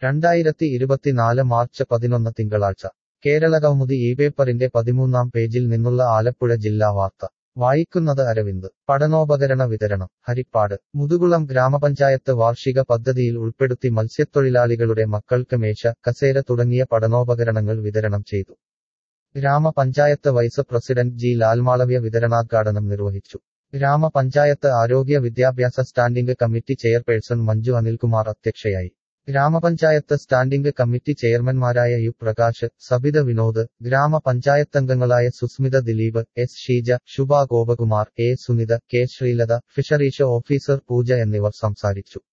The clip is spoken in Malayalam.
രണ്ടായിരത്തി ഇരുപത്തിനാല് മാർച്ച് പതിനൊന്ന് തിങ്കളാഴ്ച കേരള കൗമുദി ഈ പേപ്പറിന്റെ പതിമൂന്നാം പേജിൽ നിന്നുള്ള ആലപ്പുഴ ജില്ലാ വാർത്ത വായിക്കുന്നത് അരവിന്ദ് പഠനോപകരണ വിതരണം ഹരിപ്പാട് മുതുകുളം ഗ്രാമപഞ്ചായത്ത് വാർഷിക പദ്ധതിയിൽ ഉൾപ്പെടുത്തി മത്സ്യത്തൊഴിലാളികളുടെ മക്കൾക്ക് മേശ കസേര തുടങ്ങിയ പഠനോപകരണങ്ങൾ വിതരണം ചെയ്തു ഗ്രാമപഞ്ചായത്ത് വൈസ് പ്രസിഡന്റ് ജി ലാൽമാളവ്യ വിതരണോദ്ഘാടനം നിർവഹിച്ചു ഗ്രാമപഞ്ചായത്ത് ആരോഗ്യ വിദ്യാഭ്യാസ standing committee chairperson Manju Anilkumar അധ്യക്ഷയായി ഗ്രാമപഞ്ചായത്ത് സ്റ്റാൻഡിംഗ് കമ്മിറ്റി ചെയർമാൻമാരായ യു പ്രകാശ് സബിത വിനോദ് ഗ്രാമപഞ്ചായത്തംഗങ്ങളായ Susmitha Dileep S Sheeja Shubha Gopakumar A Sunitha K Sreelatha fisheries officer Pooja എന്നിവർ സംസാരിച്ചു